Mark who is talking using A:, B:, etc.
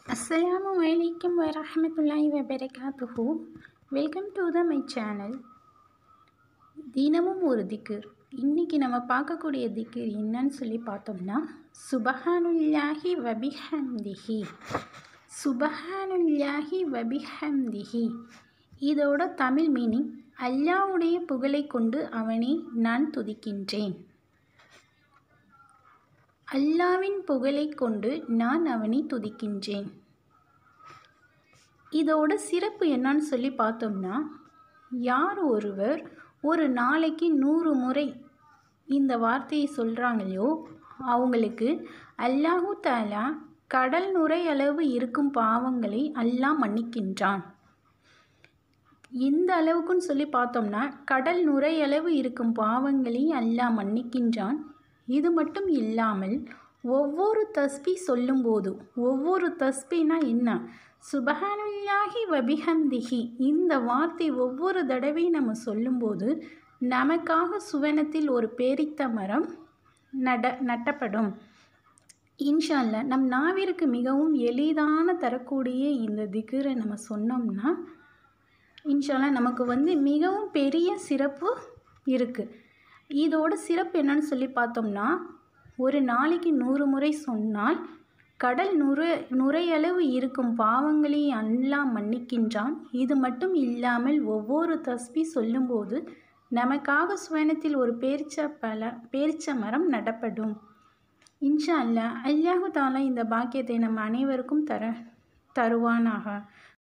A: அஸ்ஸலாமு அலைக்கும் வரஹ்மத்துல்லாஹி வபரகாத்துஹு welcome to the my channel தினமும் ஒரு திக்ர் இன்றைக்கி நம்ம பார்க்கக்கூடிய திக்ர் என்னன்னு சொல்லி பார்த்தோம்னா சுபஹானுல்லாஹி வபிஹம்திஹி சுபஹானுல்லாஹி வபிஹம்திஹி இதோட தமிழ் மீனிங் அல்லாவுடைய புகழை கொண்டு அவனை நான் துதிக்கின்றேன் அல்லாவின் புகழை கொண்டு நான் அவனை துதிக்கின்றேன் இதோட சிறப்பு என்னன்னு சொல்லி பார்த்தோம்னா யார் ஒருவர் ஒரு நாளைக்கு நூறு முறை இந்த வார்த்தையை சொல்கிறாங்களோ அவங்களுக்கு அல்லாஹு தாலா கடல் நுரை அளவு இருக்கும் பாவங்களை அல்லாஹ் மன்னிக்கின்றான் இந்த அளவுக்குன்னு சொல்லி பார்த்தோம்னா கடல் நுரை அளவு இருக்கும் பாவங்களை அல்லாஹ் மன்னிக்கின்றான் இது மட்டும் இல்லாமல் ஒவ்வொரு தஸ்பி சொல்லும்போது ஒவ்வொரு தஸ்பினா என்ன சுபஹானுல்லாஹி வபிஹம்திஹி இந்த வார்த்தை ஒவ்வொரு தடவை நம்ம சொல்லும்போது நமக்காக சுவனத்தில் ஒரு பேரித்த மரம் நட நட்டப்படும் இன்ஷால்ல நம் நாவிற்கு மிகவும் எளிதான தரக்கூடிய இந்த திகிரை நம்ம சொன்னோம்னா இன்ஷால்லா நமக்கு வந்து மிகவும் பெரிய சிறப்பு இருக்குது இதோட சிறப்பு என்னன்னு சொல்லி பார்த்தோம்னா ஒரு நாளைக்கு நூறு முறை சொன்னால் கடல் நுரை நுரையளவு இருக்கும் பாவங்களை அல்லாஹ் மன்னிக்கின்றான் இது மட்டும் இல்லாமல் ஒவ்வொரு தஸ்பி சொல்லும்போது நமக்காக சுவனத்தில் ஒரு பேரிச்ச பல பேரிச்ச மரம் நடப்படும் இன்ஷா அல்லா அல்லாஹு தாலா இந்த பாக்கியத்தை நம்ம அனைவருக்கும் தர தருவானாக